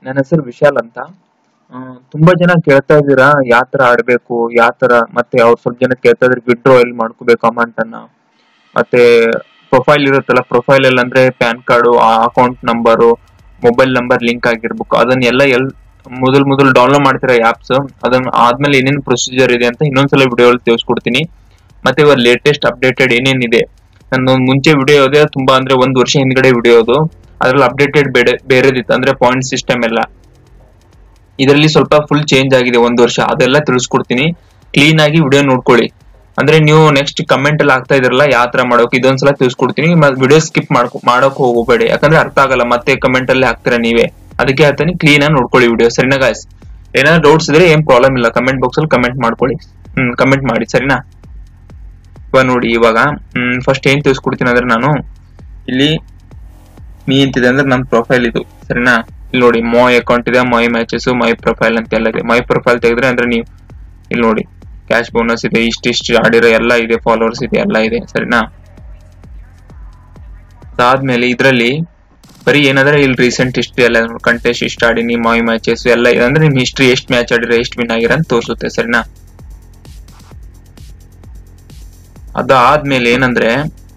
ನನ್ನ ಹೆಸರು ವಿಶಾಲ್ ಅಂತ ಆ, ತುಂಬಾ ಜನ ಕೇಳ್ತಾ ಇದ್ದೀರಾ ಯಾವ ತರ ಆಡ್ಬೇಕು ಯಾವ ತರ ಮತ್ತೆ ಅವ್ರು ಸ್ವಲ್ಪ ಜನ ಕೇಳ್ತಾ ಇದ್ರೆ ವಿಡ್ರಾ ಎಲ್ಲಿ ಮಾಡ್ಕೋಬೇಕು ಅಮೌಂಟ್ ಅನ್ನ ಮತ್ತೆ ಪ್ರೊಫೈಲ್ ಇರುತ್ತಲ್ಲ ಪ್ರೊಫೈಲ್ ಅಲ್ಲಿ ಅಂದ್ರೆ PAN card account number mobile number link ಆಗಿರ್ಬೇಕು ಅದನ್ನೆಲ್ಲ ಎಲ್ ಮೊದಲ್ ಮೊದಲು ಡೌನ್ಲೋಡ್ ಮಾಡ್ತಿರೋ ಆಪ್ಸ್ ಅದನ್ನ ಆದ್ಮೇಲೆ ಏನೇನ್ ಪ್ರೊಸೀಜರ್ ಇದೆ ಅಂತ ಇನ್ನೊಂದ್ಸಲ ವಿಡಿಯೋ ಅಲ್ಲಿ ತಿಳಿಸ್ಕೊಡ್ತೀನಿ ಮತ್ತೆ ಇವಾಗ ಲೇಟೆಸ್ಟ್ ಅಪ್ಡೇಟೆಡ್ ಏನೇನಿದೆ ನನ್ನ ಮುಂಚೆ ವಿಡಿಯೋ ಇದೆ ತುಂಬಾ ಅಂದ್ರೆ ಒಂದ್ ವರ್ಷ ಹಿಂದ್ಗಡೆ ವಿಡಿಯೋ ಅದು ಅದ್ರಲ್ಲಿ ಅಪ್ಡೇಟೆಡ್ ಬೇರೆ ಬೇರೆದಿತ್ತು ಅಂದ್ರೆ ಪಾಯಿಂಟ್ ಸಿಸ್ಟಮ್ ಎಲ್ಲ ಇದರಲ್ಲಿ ಸ್ವಲ್ಪ ಫುಲ್ ಚೇಂಜ್ ಆಗಿದೆ ಒಂದ್ ವರ್ಷ ಅದೆಲ್ಲ ತಿಳಿಸ್ಕೊಡ್ತೀನಿ ಕ್ಲೀನ್ ಆಗಿ ವಿಡಿಯೋ ನೋಡ್ಕೊಳ್ಳಿ ಅಂದ್ರೆ ನೀವು ನೆಕ್ಸ್ಟ್ ಕಮೆಂಟ್ ಅಲ್ಲಿ ಆಗ್ತಾ ಇದ್ರಲ್ಲ ಯಾವ ತರ ಮಾಡೋಕೆ ಇದೊಂದ್ಸಲ ತಿಳಿಸ್ಕೊಡ್ತೀನಿ ಮತ್ತೆ ವಿಡಿಯೋ ಸ್ಕಿಪ್ ಮಾಡ್ಕೊ ಮಾಡಕ್ ಹೋಗಬೇಡಿ ಯಾಕಂದ್ರೆ ಅರ್ಥ ಆಗಲ್ಲ ಮತ್ತೆ ಕಮೆಂಟ್ ಅಲ್ಲಿ ಹಾಕ್ತೀರಾ ನೀವೇ ಅದಕ್ಕೆ ಹೇಳ್ತೀನಿ ಕ್ಲೀನ್ ಆಗಿ ನೋಡ್ಕೊಳ್ಳಿ ವಿಡಿಯೋ ಸರಿನಾ ಗಾಯ್ಸ್ ಏನಾದ್ರು ಡೌಟ್ಸ್ ಇದ್ರೆ ಏನ್ ಪ್ರಾಬ್ಲಮ್ ಇಲ್ಲ ಕಮೆಂಟ್ ಬಾಕ್ಸ್ ಅಲ್ಲಿ ಕಮೆಂಟ್ ಮಾಡ್ಕೊಳ್ಳಿ ಹ್ಮ್ ಕಮೆಂಟ್ ಮಾಡಿ ಸರಿನಾ ಇವಾಗ ನೋಡಿ ಇವಾಗ ಹ್ಮ್ ಫಸ್ಟ್ ಏನ್ ತಿಳಿಸ್ಕೊಡ್ತೀನಿ ಅಂದ್ರೆ ನಾನು ಇಲ್ಲಿ ಮೀ ಅಂತಿದೆ ಅಂದ್ರೆ ನಮ್ ಪ್ರೊಫೈಲ್ ಇದು ಸರಿನಾ ಇಲ್ಲಿ ನೋಡಿ ಮೈ ಅಕೌಂಟ್ ಇದೆ ಮೈ ಮ್ಯಾಚಸ್ ಮೈ ಪ್ರೊಫೈಲ್ ಅಂತ ಎಲ್ಲ ಇದೆ ಮೈ ಪ್ರೊಫೈಲ್ ತೆಗೆದ್ರೆ ಅಂದ್ರೆ ನೀವು ಇಲ್ಲಿ ನೋಡಿ ಕ್ಯಾಶ್ ಬೋನಸ್ ಇದೆ ಇಷ್ಟಿಷ್ಟು ಆಡಿರೋ ಎಲ್ಲ ಇದೆ ಫಾಲೋವರ್ಸ್ ಇದೆ ಎಲ್ಲ ಇದೆ ಸರಿನಾ ಅದಾದ್ಮೇಲೆ ಇದ್ರಲ್ಲಿ ಬರೀ ಏನಂದ್ರೆ ಇಲ್ಲಿ ರೀಸೆಂಟ್ ಹಿಸ್ಟ್ರಿ ಎಲ್ಲ ಕಂಟೆಸ್ಟ್ ಇಷ್ಟ ಆಡಿನಿ ಮೈ ಮ್ಯಾಚಸ್ ಎಲ್ಲ ಇದೆ ಅಂದ್ರೆ ನಿಮ್ ಹಿಸ್ಟ್ರಿ ಎಷ್ಟು ಮ್ಯಾಚ್ ಆಡಿರೋ ಎಷ್ಟು ವಿನ್ ಆಗಿರ ಅಂತ ತೋರಿಸುತ್ತೆ ಸರಿನಾ ಅದಾದ್ಮೇಲೆ ಏನಂದ್ರೆ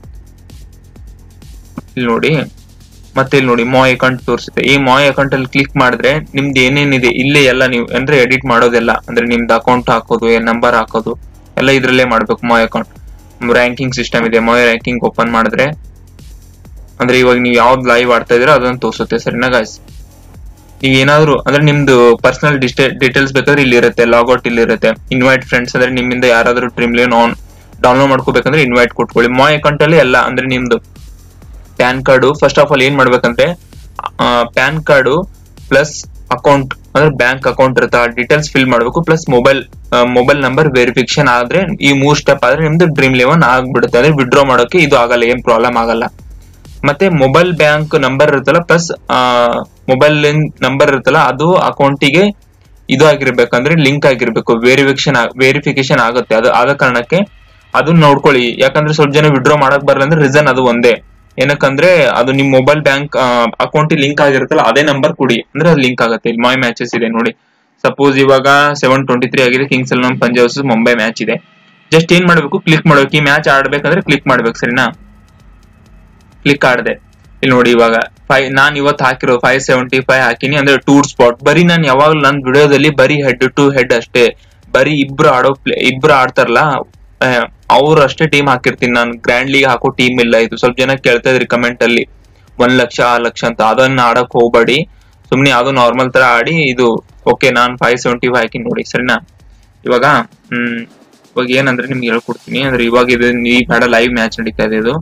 ಇಲ್ಲಿ ನೋಡಿ ಮತ್ತೆ ಇಲ್ಲಿ ನೋಡಿ ಮೋ ಅಕೌಂಟ್ ತೋರಿಸುತ್ತೆ ಈ ಮೋ ಅಕೌಂಟ್ ಅಲ್ಲಿ ಕ್ಲಿಕ್ ಮಾಡಿದ್ರೆ ನಿಮ್ದು ಏನೇನಿದೆ ಇಲ್ಲೇ ಎಲ್ಲ ನೀವು ಅಂದ್ರೆ ಎಡಿಟ್ ಮಾಡೋದೆಲ್ಲ ಅಂದ್ರೆ ನಿಮ್ದು ಅಕೌಂಟ್ ಹಾಕೋದು ನಂಬರ್ ಹಾಕೋದು ಎಲ್ಲ ಇದ್ರಲ್ಲೇ ಮಾಡ್ಬೇಕು ಮೋ ಅಕೌಂಟ್ ರ್ಯಾಂಕಿಂಗ್ ಸಿಸ್ಟಮ್ ಇದೆ ಮೋ ರ್ಯಾಂಕಿಂಗ್ ಓಪನ್ ಮಾಡಿದ್ರೆ ಅಂದ್ರೆ ಇವಾಗ ನೀವು ಯಾವ್ದು ಲೈವ್ ಆಡ್ತಾ ಇದೀರೋ ಅದನ್ನ ತೋರಿಸುತ್ತೆ ಸರಿನಾ ಗಾಯ್ಸ್ ನೀವು ಏನಾದ್ರು ಅಂದ್ರೆ ನಿಮ್ದು ಪರ್ಸನಲ್ ಡೀಟೇಲ್ಸ್ ಬೇಕಾದ್ರೆ ಇಲ್ಲಿ ಇರುತ್ತೆ ಲಾಗೌಟ್ ಇಲ್ಲಿ ಇರುತ್ತೆ ಇನ್ವೈಟ್ ಫ್ರೆಂಡ್ಸ್ ಅಂದ್ರೆ ನಿಮ್ಮಿಂದ ಯಾರಾದ್ರೂ ಡ್ರೀಮ್ ಲೇನ್ ಆನ್ ಡೌನ್ಲೋಡ್ ಮಾಡ್ಕೋಬೇಕಂದ್ರೆ ಇನ್ವೈಟ್ ಕೊಟ್ಕೊಳ್ಳಿ ಮೋ ಅಕೌಂಟ್ ಅಲ್ಲಿ ಎಲ್ಲ ಅಂದ್ರೆ ನಿಮ್ದು PAN card first of all ಏನ್ ಮಾಡ್ಬೇಕಂದ್ರೆ ಪ್ಯಾನ್ ಕಾರ್ಡು ಪ್ಲಸ್ ಅಕೌಂಟ್ ಅಂದ್ರೆ ಬ್ಯಾಂಕ್ ಅಕೌಂಟ್ ಇರುತ್ತೆ ಆ ಡೀಟೇಲ್ಸ್ ಫಿಲ್ ಮಾಡ್ಬೇಕು plus mobile mobile number verification ಆದ್ರೆ ಈ ಮೂರ್ ಸ್ಟೆಪ್ ಆದ್ರೆ ನಿಮ್ದು ಡ್ರೀಮ್ ಲೆವೆನ್ ಆಗ್ಬಿಡುತ್ತೆ ಅಂದ್ರೆ ವಿಡ್ರಾ ಮಾಡೋಕೆ ಇದು ಆಗಲ್ಲ ಏನ್ ಪ್ರಾಬ್ಲಮ್ ಆಗಲ್ಲ ಮತ್ತೆ ಮೊಬೈಲ್ ಬ್ಯಾಂಕ್ ನಂಬರ್ ಇರುತ್ತಲ್ಲ ಪ್ಲಸ್ ಮೊಬೈಲ್ ನಂಬರ್ ಇರುತ್ತಲ್ಲ ಅದು ಅಕೌಂಟಿಗೆ ಇದು ಆಗಿರ್ಬೇಕಂದ್ರೆ ಲಿಂಕ್ ಆಗಿರ್ಬೇಕು ವೆರಿಫಿಕೇಶನ್ ವೆರಿಫಿಕೇಶನ್ ಆಗುತ್ತೆ ಅದು ಆದ ಕಾರಣಕ್ಕೆ ಅದನ್ನ ನೋಡ್ಕೊಳ್ಳಿ ಯಾಕಂದ್ರೆ ಸ್ವಲ್ಪ ಜನ ವಿಡ್ರಾ ಮಾಡಕ್ ಬರಲ್ಲ ಅಂದ್ರೆ ರೀಸನ್ ಅದು ಒಂದೇ ಏನಕ್ಕಂದ್ರೆ ಅದು ನಿಮ್ ಮೊಬೈಲ್ ಬ್ಯಾಂಕ್ ಅಕೌಂಟ್ ಲಿಂಕ್ ಆಗಿರುತ್ತಲ್ಲ ಅದೇ ನಂಬರ್ ಕೊಡಿ ಅಂದ್ರೆ ಅದು ಲಿಂಕ್ ಆಗುತ್ತೆ ಇಲ್ಲಿ ಮೈ ಮ್ಯಾಚಸ್ ಇದೆ ನೋಡಿ ಸಪೋಸ್ ಇವಾಗ ಸೆವೆನ್ ಟ್ವೆಂಟಿ ತ್ರೀ ಆಗಿದೆ Kings Eleven Punjab versus Mumbai match ಇದೆ ಜಸ್ಟ್ ಏನ್ ಮಾಡ್ಬೇಕು ಕ್ಲಿಕ್ ಮಾಡ್ಬೇಕು ಈ ಮ್ಯಾಚ್ ಆಡ್ಬೇಕಂದ್ರೆ ಕ್ಲಿಕ್ ಮಾಡ್ಬೇಕು ಸರಿನಾ ಕ್ಲಿಕ್ ಆಡದೆ ಇಲ್ಲಿ ನೋಡಿ ಇವಾಗ ಫೈವ್ ನಾನ್ ಇವತ್ತು ಹಾಕಿರೋ ಫೈವ್ ಸೆವೆಂಟಿ ಫೈವ್ ಹಾಕಿನಿ ಅಂದ್ರೆ ಟೂರ್ ಸ್ಪಾಟ್ ಬರೀ ನಾನು ಯಾವಾಗ್ಲೂ ನನ್ನ ವಿಡಿಯೋದಲ್ಲಿ ಬರೀ ಹೆಡ್ ಟು ಹೆಡ್ ಅಷ್ಟೇ ಬರೀ ಇಬ್ರು ಆಡೋ ಪ್ಲೇ ಇಬ್ರು ಆಡ್ತಾರಲ್ಲ ಅವ್ರು ಅಷ್ಟೇ ಟೀಮ್ ಹಾಕಿರ್ತೀನಿ ನಾನು ಗ್ರ್ಯಾಂಡ್ ಲೀಗ್ ಹಾಕೋ ಟೀಮ್ ಇಲ್ಲ ಇದು ಸ್ವಲ್ಪ ಜನ ಕೇಳ್ತಾ ಇದ್ರಿ ಕಮೆಂಟ್ ಅಲ್ಲಿ ಒಂದ್ ಲಕ್ಷ ಆ ಲಕ್ಷ ಅಂತ ಅದನ್ನ ಆಡಕ್ ಹೋಗ್ಬೇಡಿ ಸುಮ್ನೆ ಯಾವ್ದೋ ನಾರ್ಮಲ್ ತರ ಆಡಿ ಇದು ಓಕೆ ನಾನ್ ಫೈವ್ ಸೆವೆಂಟಿ ಫೈವ್ ಹಾಕಿ ನೋಡಿ ಸರಿನಾ ಇವಾಗ ಹ್ಮ್ ಇವಾಗ ಏನಂದ್ರೆ ನಿಮ್ಗೆ ಹೇಳ್ಕೊಡ್ತೀನಿ ಅಂದ್ರೆ ಇವಾಗ ಇದು ಈ ಬೇಡ ಲೈವ್ ಮ್ಯಾಚ್ ನಡೀತಾ ಇದೆ ಇದು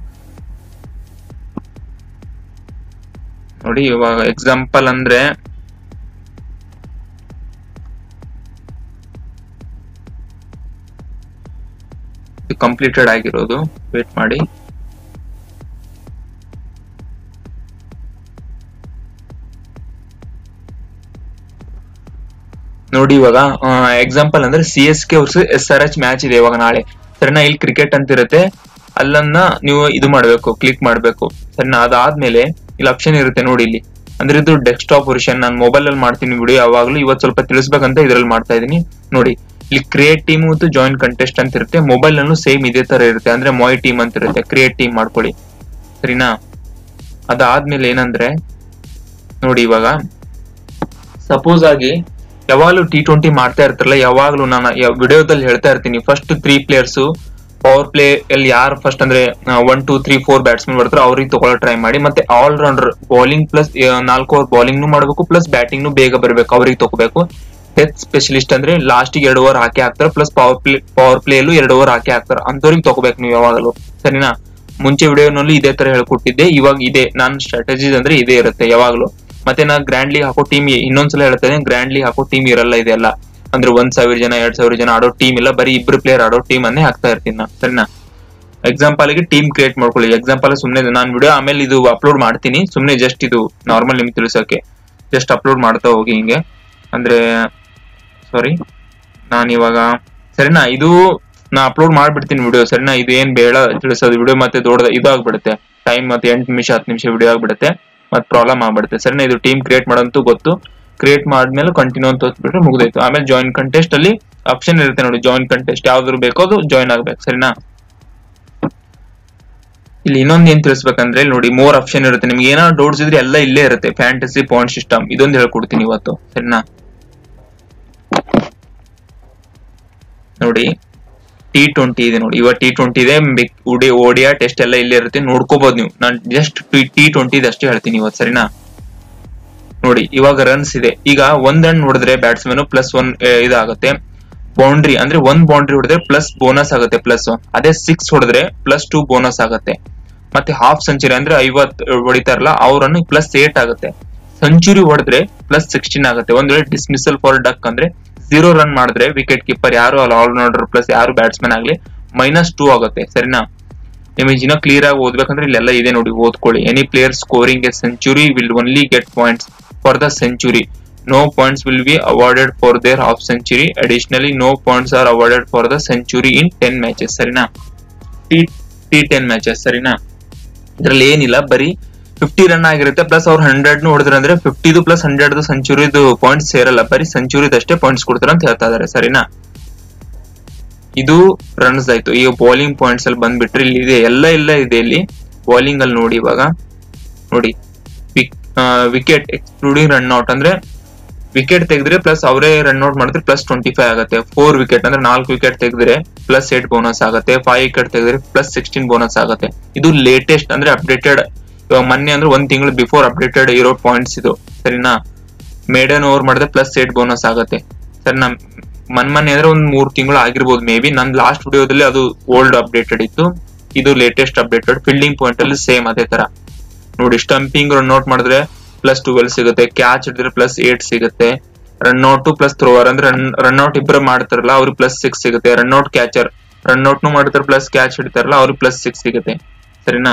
ನೋಡಿ ಇವಾಗ ಎಕ್ಸಾಂಪಲ್ ಅಂದ್ರೆ ಕಂಪ್ಲೀಟೆಡ್ ಆಗಿರೋದು ವೇಟ್ ಮಾಡಿ ನೋಡಿ ಇವಾಗ ಎಕ್ಸಾಂಪಲ್ ಅಂದ್ರೆ C S K versus S R H match ಇದೆ ಇವಾಗ ನಾಳೆ ಸರಿನಾ ಇಲ್ಲಿ ಕ್ರಿಕೆಟ್ ಅಂತ ಇರುತ್ತೆ ಅಲ್ಲನ್ನ ನೀವು ಇದು ಮಾಡ್ಬೇಕು ಕ್ಲಿಕ್ ಮಾಡ್ಬೇಕು ಸರಿನಾ ಅದಾದ್ಮೇಲೆ ಇಲ್ಲಿ ಆಪ್ಷನ್ ಇರುತ್ತೆ ನೋಡಿ ಇಲ್ಲಿ ಅಂದ್ರೆ ಇದು ಡೆಸ್ಕ್ಟಾಪ್ ವರ್ಷನ್ ನಾನು ಮೊಬೈಲ್ ಅಲ್ಲಿ ಮಾಡ್ತೀನಿ ವಿಡಿಯೋ ಯಾವಾಗ್ಲೂ ಇವತ್ತು ಸ್ವಲ್ಪ ತಿಳಿಸ್ಬೇಕಂತ ಇದ್ರಲ್ಲಿ ಮಾಡ್ತಾ ಇದೀನಿ ನೋಡಿ ಇಲ್ಲಿ ಕ್ರಿಯೇಟ್ ಟೀಮ್ ಮತ್ತು ಜಾಯಿನ್ ಕಂಟೆಸ್ಟ್ ಅಂತ ಇರುತ್ತೆ ಮೊಬೈಲ್ ಅಲ್ಲೂ ಸೇಮ್ ಇದೇ ತರ ಇರುತ್ತೆ ಅಂದ್ರೆ ಮೊಯ್ ಟೀಮ್ ಅಂತ ಇರುತ್ತೆ ಕ್ರಿಯೇಟ್ ಟೀಮ್ ಮಾಡ್ಕೊಳ್ಳಿ ಸರಿನಾ ಅದಾದ್ಮೇಲೆ ಏನಂದ್ರೆ ನೋಡಿ ಇವಾಗ ಸಪೋಸ್ ಆಗಿ ಯಾವಾಗ್ಲೂ ಟಿ ಟ್ವೆಂಟಿ ಮಾಡ್ತಾ ಇರ್ತಾರಲ್ಲ ಯಾವಾಗ್ಲೂ ನಾನು ವಿಡಿಯೋದಲ್ಲಿ ಹೇಳ್ತಾ ಇರ್ತೀನಿ first three players power play ಅಲ್ಲಿ ಯಾರು ಫಸ್ಟ್ ಅಂದ್ರೆ one two three four batsman ಬರ್ತಾರೆ ಅವ್ರಿಗೆ ತಗೊಳ್ಳೋ ಟ್ರೈ ಮಾಡಿ ಮತ್ತೆ ಆಲ್ ರೌಂಡರ್ ಬೌಲಿಂಗ್ ಪ್ಲಸ್ ನಾಲ್ಕು ಓವರ್ ಬೌಲಿಂಗ್ ಮಾಡಬೇಕು ಪ್ಲಸ್ ಬ್ಯಾಟಿಂಗ್ ಬೇಗ ಬರಬೇಕು ಅವ್ರಿಗೆ ತಗೋಬೇಕು ಡೆತ್ ಸ್ಪೆಷಲಿಸ್ಟ್ ಅಂದ್ರೆ ಲಾಸ್ಟ್ ಎರಡು ಓವರ್ ಹಾಕಿ ಹಾಕ್ತಾರೆ plus power play power play ಅಲ್ಲೂ ಎರಡು ಓವರ್ ಹಾಕಿ ಹಾಕ್ತಾರೆ ಅಂತವ್ರಿಗೆ ತಗೋಬೇಕು ನೀವು ಯಾವಾಗಲೂ ಸರಿನಾ ಮುಂಚೆ ವಿಡಿಯೋನಲ್ಲಿ ಇದೇ ತರ ಹೇಳ್ಕೊಟ್ಟಿದ್ದೆ ಇವಾಗ ಇದೆ ನಾನು ಸ್ಟ್ರಾಟಜೀಸ್ ಅಂದ್ರೆ ಇದೇ ಇರುತ್ತೆ ಯಾವಾಗ್ಲೂ ಮತ್ತೆ ನಾ ಗ್ರ್ಯಾಂಡ್ ಲೀಗ್ ಹಾಕೋ ಟೀಮ್ ಇನ್ನೊಂದ್ಸಲ ಹೇಳ್ತೇನೆ ಗ್ರ್ಯಾಂಡ್ ಲೀಗ್ ಹಾಕೋ ಟೀಮ್ ಇರಲ್ಲ ಇದೆಲ್ಲ ಅಂದ್ರೆ ಒಂದ್ ಸಾವಿರ ಜನ ಎರಡ್ ಸಾವಿರ ಜನ ಆಡೋ ಟೀಮ್ ಇಲ್ಲ ಬರೀ ಇಬ್ರು ಪ್ಲೇಯರ್ ಆಡೋ ಟೀಮ್ ಅನ್ನೇ ಹಾಕ್ತಾ ಇರ್ತೀನಿ ನಾ ಸರಿನಾ ಎಕ್ಸಾಂಪಲ್ ಗೆ ಟೀಮ್ ಕ್ರಿಯೇಟ್ ಮಾಡ್ಕೊಳ್ಳಿ ಎಕ್ಸಾಂಪಲ್ ಸುಮ್ನೆ ನಾನು ವಿಡಿಯೋ ಆಮೇಲೆ ಇದು ಅಪ್ಲೋಡ್ ಮಾಡ್ತೀನಿ ಸುಮ್ನೆ ಜಸ್ಟ್ ಇದು ನಾರ್ಮಲ್ ನಿಮ್ಗೆ ತಿಳಿಸೋಕೆ ಜಸ್ಟ್ ಅಪ್ಲೋಡ್ ಮಾಡ್ತಾ ಹೋಗಿ ಹಿಂಗೆ ಅಂದ್ರೆ ಸಾರಿ ನಾನು ಇವಾಗ ಸರಿನಾ ಇದು ನಾ ಅಪ್ಲೋಡ್ ಮಾಡ್ಬಿಡ್ತೀನಿ ವಿಡಿಯೋ ಸರಿನಾ ಇದು ಏನ್ ಬೇಡ ತಿಳಿಸೋದು ವಿಡಿಯೋ ಮತ್ತೆ ದೊಡ್ಡದ ಇದು ಆಗ್ಬಿಡುತ್ತೆ ಟೈಮ್ ಮತ್ತೆ ಎಂಟು ನಿಮಿಷ ಹತ್ತು ನಿಮಿಷ ವಿಡಿಯೋ ಆಗ್ಬಿಡುತ್ತೆ ಮತ್ತೆ ಪ್ರಾಬ್ಲಮ್ ಆಗ್ಬಿಡುತ್ತೆ ಸರಿನಾ ಇದು ಟೀಮ್ ಕ್ರಿಯೇಟ್ ಮಾಡೋಂತೂ ಗೊತ್ತು ಕ್ರಿಯೇಟ್ ಮಾಡಿದ್ಮೇಲೆ ಕಂಟಿನ್ಯೂ ಅಂತ ತೋರಿಸ್ಬಿಟ್ರೆ ಮುಗಿದೋಯ್ತು ಆಮೇಲೆ ಜಾಯಿನ್ ಕಂಟೆಸ್ಟ್ ಅಲ್ಲಿ ಆಪ್ಷನ್ ಇರುತ್ತೆ ನೋಡಿ ಜಾಯಿನ್ ಕಂಟೆಸ್ಟ್ ಯಾವ್ದು ಬೇಕೋ ಅದು ಜಾಯಿನ್ ಆಗ್ಬೇಕು ಸರಿನಾ ಇಲ್ಲಿ ಇನ್ನೊಂದು ಏನ್ ತಿಳಿಸ್ಬೇಕಂದ್ರೆ ಇಲ್ಲಿ ನೋಡಿ ಮೋರ್ ಆಪ್ಷನ್ ಇರುತ್ತೆ ನಿಮ್ಗೆ ಏನಾದ್ರು ಡೌಟ್ಸ್ ಇದ್ರೆ ಎಲ್ಲ ಇಲ್ಲೇ ಇರುತ್ತೆ ಫ್ಯಾಂಟಸಿ ಪಾಯಿಂಟ್ ಸಿಸ್ಟಮ್ ಇದೊಂದು ಹೇಳ್ಕೊಡ್ತೀನಿ ಇವತ್ತು ಸರಿನಾ ನೋಡಿ ಟಿ ಟ್ವೆಂಟಿ ಇದೆ ನೋಡಿ ಇವಾಗ ಟಿ ಟ್ವೆಂಟಿ ಇದೆ ಉಡಿ ಓಡಿಯಾ ಟೆಸ್ಟ್ ಎಲ್ಲ ಇಲ್ಲೇ ಇರುತ್ತೆ ನೋಡ್ಕೋಬಹುದು ನೀವು ನಾನು ಜಸ್ಟ್ ಟಿ ಟ್ವೆಂಟಿ ಅಷ್ಟೇ ಹೇಳ್ತೀನಿ ಇವತ್ತು ಸರಿನಾ ನೋಡಿ ಇವಾಗ ರನ್ಸ್ ಇದೆ ಈಗ ಒಂದ್ ರನ್ ಹೊಡೆದ್ರೆ ಬ್ಯಾಟ್ಸ್ಮನ್ ಪ್ಲಸ್ ಒನ್ ಇದಾಗುತ್ತೆ ಬೌಂಡ್ರಿ ಅಂದ್ರೆ ಒಂದ್ ಬೌಂಡ್ರಿ ಹೊಡೆದ್ರೆ ಪ್ಲಸ್ ಬೋನಸ್ ಆಗುತ್ತೆ ಪ್ಲಸ್ ಅದೇ ಸಿಕ್ಸ್ ಹೊಡೆದ್ರೆ ಪ್ಲಸ್ ಟೂ ಬೋನಸ್ ಆಗುತ್ತೆ ಮತ್ತೆ ಹಾಫ್ ಸೆಂಚುರಿ ಅಂದ್ರೆ ಐವತ್ ಹೊಡಿತಾರಲ್ಲ ಅವ್ರನ್ನು ಪ್ಲಸ್ ಏಟ್ ಆಗುತ್ತೆ ಸೆಂಚುರಿ ಹೊಡೆದ್ರೆ ಪ್ಲಸ್ ಸಿಕ್ಸ್ಟೀನ್ ಆಗುತ್ತೆ ಒಂದ್ ವೇಳೆ ಡಿಸ್ಮಿಸಲ್ ಫಾರ್ ಡಕ್ ಅಂದ್ರೆ ಜೀರೋ ರನ್ ಮಾಡಿದ್ರೆ ವಿಕೆಟ್ ಕೀಪರ್ ಯಾರು ಅಲ್ಲ ಆಲ್ರೌಂಡರ್ ಪ್ಲಸ್ ಯಾರು ಬ್ಯಾಟ್ಸ್ಮನ್ ಆಗ್ಲಿ ಮೈನಸ್ ಟೂ ಆಗುತ್ತೆ ಸರಿನಾ ನಿಮಗೆ ಇನ್ನೂ ಕ್ಲಿಯರ್ ಆಗಿ ಓದ್ಬೇಕಂದ್ರೆ ಇಲ್ಲೆಲ್ಲ ಇದೆ ನೋಡಿ ಓದ್ಕೊಳ್ಳಿ any player scoring a century will only get points for the century no points will be awarded for their half century additionally no points are awarded for the century in 10 matches ಸರಿನಾ T T ten matches ಸರಿನಾ ಇದ್ರಲ್ಲಿ ಏನಿಲ್ಲ ಬರೀ fifty run ಆಗಿರುತ್ತೆ plus ಅವ್ರು hundred ಹೊಡೆದ್ರೆ ಅಂದ್ರೆ ಫಿಫ್ಟಿದು ಪ್ಲಸ್ ಹಂಡ್ರೆಡ್ ಸೆಂಚುರಿದು ಪಾಯಿಂಟ್ಸ್ ಸೇರಲ್ಲ ಬರೀ ಸೆಂಚುರಿದಷ್ಟೇ ಪಾಯಿಂಟ್ಸ್ ಕೊಡ್ತಾರೆ ಅಂತ ಹೇಳ್ತಾ ಇದಾರೆ ಸರಿನಾ ಇದು ರನ್ಸ್ ಆಯ್ತು ಈಗ ಬೌಲಿಂಗ್ ಪಾಯಿಂಟ್ಸ್ ಅಲ್ಲಿ ಬಂದ್ಬಿಟ್ರೆ ಇಲ್ಲಿ ಇದೆ ಎಲ್ಲ ಎಲ್ಲ ಇದೆ ಇಲ್ಲಿ ಬೌಲಿಂಗ್ ಅಲ್ಲಿ ನೋಡಿ ಇವಾಗ ನೋಡಿ ವಿಕೆಟ್ ಎಕ್ಸ್ಕ್ಲೂಡಿಂಗ್ ರನ್ ಔಟ್ ಅಂದ್ರೆ ವಿಕೆಟ್ ತೆಗೆದ್ರೆ ಪ್ಲಸ್ ಅವರೇ ರನ್ ಔಟ್ ಮಾಡಿದ್ರೆ ಪ್ಲಸ್ ಟ್ವೆಂಟಿ ಫೈವ್ ಆಗುತ್ತೆ ಫೋರ್ ವಿಕೆಟ್ ಅಂದ್ರೆ ನಾಲ್ಕು ವಿಕೆಟ್ ತೆಗೆದ್ರೆ ಪ್ಲಸ್ ಏಟ್ ಬೋನಸ್ ಆಗುತ್ತೆ ಫೈವ್ ವಿಕೆಟ್ ತೆಗೆದ್ರೆ ಪ್ಲಸ್ ಸಿಕ್ಸ್ಟೀನ್ ಬೋನಸ್ ಆಗುತ್ತೆ ಇದು ಲೇಟೆಸ್ಟ್ ಅಂದ್ರೆ ಅಪ್ಡೇಟೆಡ್ ಇವಾಗ ಮೊನ್ನೆ ಅಂದ್ರೆ ಒಂದ್ ತಿಂಗಳು ಬಿಫೋರ್ ಅಪ್ಡೇಟೆಡ್ ಇರೋ ಪಾಯಿಂಟ್ಸ್ ಇದು ಸರಿನಾ ಮೇಡನ್ ಓವರ್ ಮಾಡಿದ್ರೆ ಪ್ಲಸ್ ಏಟ್ ಬೋನಸ್ ಆಗುತ್ತೆ ಸರಿನಾ ಮನ್ ಮೊನ್ನೆ ಅಂದ್ರೆ ಒಂದ್ ಮೂರ್ ತಿಂಗಳು ಆಗಿರ್ಬೋದು ಮೇ ಬಿ ನನ್ ಲಾಸ್ಟ್ ವಿಡಿಯೋದಲ್ಲಿ ಅದು ಓಲ್ಡ್ ಅಪ್ಡೇಟೆಡ್ ಇತ್ತು ಇದು ಲೇಟೆಸ್ಟ್ ಅಪ್ಡೇಟೆಡ್ ಫೀಲ್ಡಿಂಗ್ ಪಾಯಿಂಟ್ ಅಲ್ಲಿ ಸೇಮ್ ಅದೇ ತರ ನೋಡಿ ಸ್ಟಂಪಿಂಗ್ ರನ್ ಔಟ್ ಮಾಡಿದ್ರೆ ಪ್ಲಸ್ ಟ್ವೆಲ್ ಸಿಗುತ್ತೆ ಕ್ಯಾಚ್ ಹಿಡಿದ್ರೆ ಪ್ಲಸ್ ಏಟ್ ಸಿಗುತ್ತೆ ರನ್ ಔಟ್ ಪ್ಲಸ್ ಥ್ರೋವರ್ ಅಂದ್ರೆ ರನ್ ರನ್ ಔಟ್ ಇಬ್ಬರು ಮಾಡ್ತಾರಲ್ಲ ಅವ್ರಿಗೆ ಪ್ಲಸ್ ಸಿಕ್ಸ್ ಸಿಗುತ್ತೆ run out catcher run out ನು ಮಾಡ್ತಾರೆ ಪ್ಲಸ್ ಕ್ಯಾಚ್ ಹಿಡಿತಾರಲ್ಲ ಅವ್ರಿಗೆ ಪ್ಲಸ್ ಸಿಕ್ಸ್ ಸಿಗುತ್ತೆ ಸರಿನಾ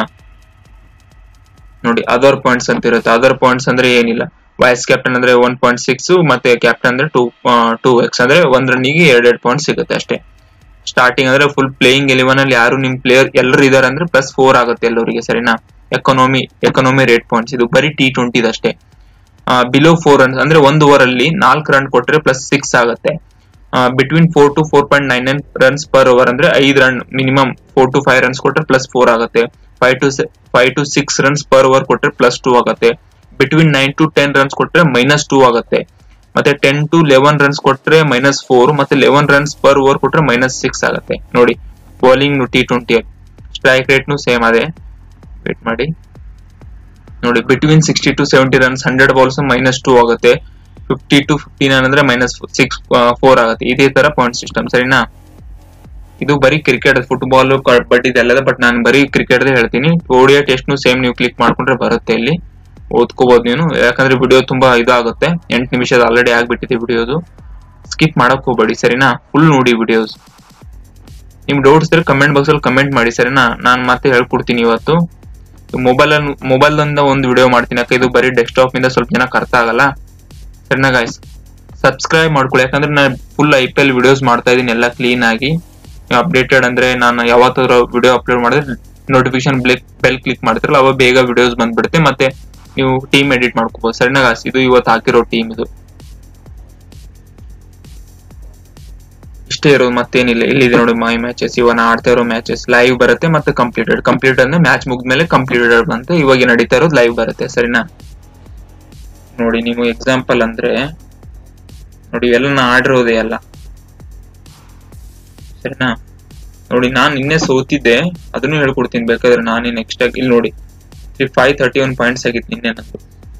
ನೋಡಿ ಅದರ್ ಪಾಯಿಂಟ್ಸ್ ಅಂತ ಇರುತ್ತೆ ಅದರ್ ಪಾಯಿಂಟ್ಸ್ ಅಂದ್ರೆ ಏನಿಲ್ಲ ವೈಸ್ ಕ್ಯಾಪ್ಟನ್ ಅಂದ್ರೆ ಒನ್ ಪಾಯಿಂಟ್ ಸಿಕ್ಸ್ ಮತ್ತೆ ಕ್ಯಾಪ್ಟನ್ ಅಂದ್ರೆ ಟೂ ಟೂ ಎಕ್ಸ್ ಅಂದ್ರೆ ಒಂದ್ ರನ್ನಿಗೆ ಎರಡ್ ಎರಡ್ ಪಾಯಿಂಟ್ ಸಿಗುತ್ತೆ ಅಷ್ಟೇ ಸ್ಟಾರ್ಟಿಂಗ್ ಅಂದ್ರೆ ಫುಲ್ ಪ್ಲೇಯಿಂಗ್ ಎಲೆವನ್ ಅಲ್ಲಿ ಯಾರು ನಿಮ್ ಪ್ಲೇಯರ್ ಎಲ್ಲರೂ ಇದಾರೆ ಅಂದ್ರೆ ಪ್ಲಸ್ ಫೋರ್ ಆಗುತ್ತೆ ಎಲ್ಲರಿಗೆ ಸರಿನಾ ಎಕನಾಮಿ ಎಕನಾಮಿ ರೇಟ್ ಪಾಯಿಂಟ್ಸ್ ಇದು ಬರೀ ಟಿ ಟ್ವೆಂಟಿ ಅಷ್ಟೇ ಬಿಲೋ ಫೋರ್ ರನ್ಸ್ ಅಂದ್ರೆ ಒಂದು ಓವರ್ ಅಲ್ಲಿ ನಾಲ್ಕು ರನ್ ಕೊಟ್ರೆ ಪ್ಲಸ್ ಸಿಕ್ಸ್ ಆಗುತ್ತೆ between four to four point nine nine runs per over ಅಂದ್ರೆ ಐದು run minimum four to five runs ಕೊಟ್ರೆ ಪ್ಲಸ್ ಫೋರ್ ಆಗುತ್ತೆ five to five to six runs per over ಕೊಟ್ರೆ ಪ್ಲಸ್ ಟೂ ಆಗುತ್ತೆ between nine to ten runs ಕೊಟ್ರೆ minus two ಆಗುತ್ತೆ ಮತ್ತೆ ten to eleven runs ಕೊಟ್ರೆ ಮೈನಸ್ ಫೋರ್ ಮತ್ತೆ eleven runs per over ಕೊಟ್ರೆ ಮೈನಸ್ ಸಿಕ್ಸ್ ಆಗುತ್ತೆ ನೋಡಿ ಬೌಲಿಂಗ್ ಟಿ ಟ್ವೆಂಟಿ ಸ್ಟ್ರೈಕ್ ರೇಟ್ನು ಸೇಮ್ ಅದೇ ವೇಟ್ ಮಾಡಿ ನೋಡಿ between sixty to seventy runs hundred balls minus two ಆಗುತ್ತೆ ಫಿಫ್ಟಿ ಟು ಫಿಫ್ಟಿ ನೈನ್ ಅಂದ್ರೆ ಮೈನಸ್ ಸಿಕ್ಸ್ ಫೋರ್ ಆಗುತ್ತೆ ಇದೇ ತರ ಪಾಯಿಂಟ್ ಸಿಸ್ಟಮ್ ಸರಿನಾ ಇದು ಬರೀ ಕ್ರಿಕೆಟ್ ಫುಟ್ಬಾಲ್ ಕಬಡ್ಡಿ ಇದೆಲ್ಲದ ಬಟ್ ನಾನು ಬರೀ ಕ್ರಿಕೆಟ್ ಹೇಳ್ತೀನಿ ಓಡಿಯಾ ಟೆಸ್ಟ್ ನು ಸೇಮ್ ನೀವು ಕ್ಲಿಕ್ ಮಾಡ್ಕೊಂಡ್ರೆ ಬರುತ್ತೆ ಇಲ್ಲಿ ಓದ್ಕೋಬಹುದು ನೀನು ಯಾಕಂದ್ರೆ ವಿಡಿಯೋ ತುಂಬಾ ಇದಾಗುತ್ತೆ ಎಂಟು ನಿಮಿಷದ ಆಲ್ರೆಡಿ ಆಗ್ಬಿಟ್ಟಿದೆ ವಿಡಿಯೋದು ಸ್ಕಿಪ್ ಮಾಡಕ್ ಹೋಗ್ಬೇಡಿ ಸರಿನಾ ಫುಲ್ ನೋಡಿ ವಿಡಿಯೋಸ್ ನಿಮ್ ಡೌಟ್ಸ್ ಇದ್ರೆ ಕಮೆಂಟ್ ಬಾಕ್ಸ್ ಅಲ್ಲಿ ಕಮೆಂಟ್ ಮಾಡಿ ಸರಿನಾ ನಾನು ಮತ್ತೆ ಹೇಳ್ಕೊಡ್ತೀನಿ ಇವತ್ತು ಮೊಬೈಲ್ ಮೊಬೈಲ್ ಇಂದ ಒಂದು ವಿಡಿಯೋ ಮಾಡ್ತೀನಿ ಯಾಕೆ ಇದು ಬರೀ ಡೆಸ್ಕ್ಟಾಪ್ ಇಂದ ಸ್ವಲ್ಪ ಜನಕ್ಕೆ ಅರ್ಥ ಆಗಲ್ಲ ಸರಿನಾ ಗಾಯ್ಸ್ ಸಬ್ಸ್ಕ್ರೈಬ್ ಮಾಡ್ಕೊಳ್ಳಿ ಯಾಕಂದ್ರೆ ನಾನು full I P L videos ಮಾಡ್ತಾ ಇದೀನಿ ಎಲ್ಲ ಕ್ಲೀನ್ ಆಗಿ ಅಪ್ಡೇಟೆಡ್ ಅಂದ್ರೆ ನಾನು ಯಾವತ್ತಾದ್ರೂ ವಿಡಿಯೋ ಅಪ್ಲೋಡ್ ಮಾಡಿದ್ರೆ ನೋಟಿಫಿಕೇಶನ್ ಬೆಲ್ ಬೆಲ್ ಕ್ಲಿಕ್ ಮಾಡ್ತಿರಲ್ಲ ಅವಾಗ ಬೇಗ ವಿಡಿಯೋಸ್ ಬಂದ್ಬಿಡುತ್ತೆ ಮತ್ತೆ ನೀವು ಟೀಮ್ ಎಡಿಟ್ ಮಾಡ್ಕೋಬಹುದು ಸರಿನಾ ಗಾಯ್ಸ್ ಇದು ಇವತ್ತು ಹಾಕಿರೋ ಟೀಮ್ ಇದು ಇಷ್ಟೇ ಇರೋದು ಮತ್ತೇನಿಲ್ಲ ಇಲ್ಲಿದೆ ನೋಡಿ ಮೈ ಮ್ಯಾಚಸ್ ಇವಾಗ ನಾ ಆಡ್ತಾ ಇರೋ ಮ್ಯಾಚಸ್ ಲೈವ್ ಬರುತ್ತೆ ಮತ್ತೆ ಕಂಪ್ಲೀಟೆಡ್ ಕಂಪ್ಲೀಟ್ ಅಂದ್ರೆ ಮ್ಯಾಚ್ ಮುಗಿದ್ಮೇಲೆ ಕಂಪ್ಲೀಟೆಡ್ ಬಂತ ಇವಾಗ ನಡೀತಾ ಇರೋದು ಲೈವ್ ಬರುತ್ತೆ ಸರಿನಾ ನೋಡಿ ನೀವು ಎಕ್ಸಾಂಪಲ್ ಅಂದ್ರೆ ನೋಡಿ ಎಲ್ಲ ನಾ ಆಡಿರೋದೇ ಎಲ್ಲ ಸರಿನಾ ನೋಡಿ ನಾನ್ ನಿನ್ನೆ ಸೋತಿದ್ದೆ ಅದನ್ನು ಹೇಳ್ಕೊಡ್ತೀನಿ ಬೇಕಾದ್ರೆ ನಾನೇ ನೆಕ್ಸ್ಟ್ ಆಗಿ ಇಲ್ಲಿ ನೋಡಿ ಫೈವ್ ತರ್ಟಿ ಒನ್ ಪಾಯಿಂಟ್ಸ್ ಆಗಿತ್ತು ನಿನ್ನೆ ನಂದು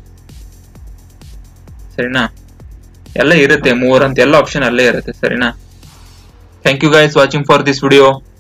ಸರಿನಾ ಎಲ್ಲ ಇರುತ್ತೆ ಮೂವರ್ ಅಂತ ಎಲ್ಲ ಆಪ್ಷನ್ ಅಲ್ಲೇ ಇರುತ್ತೆ ಸರಿನಾ thank you guys watching for this video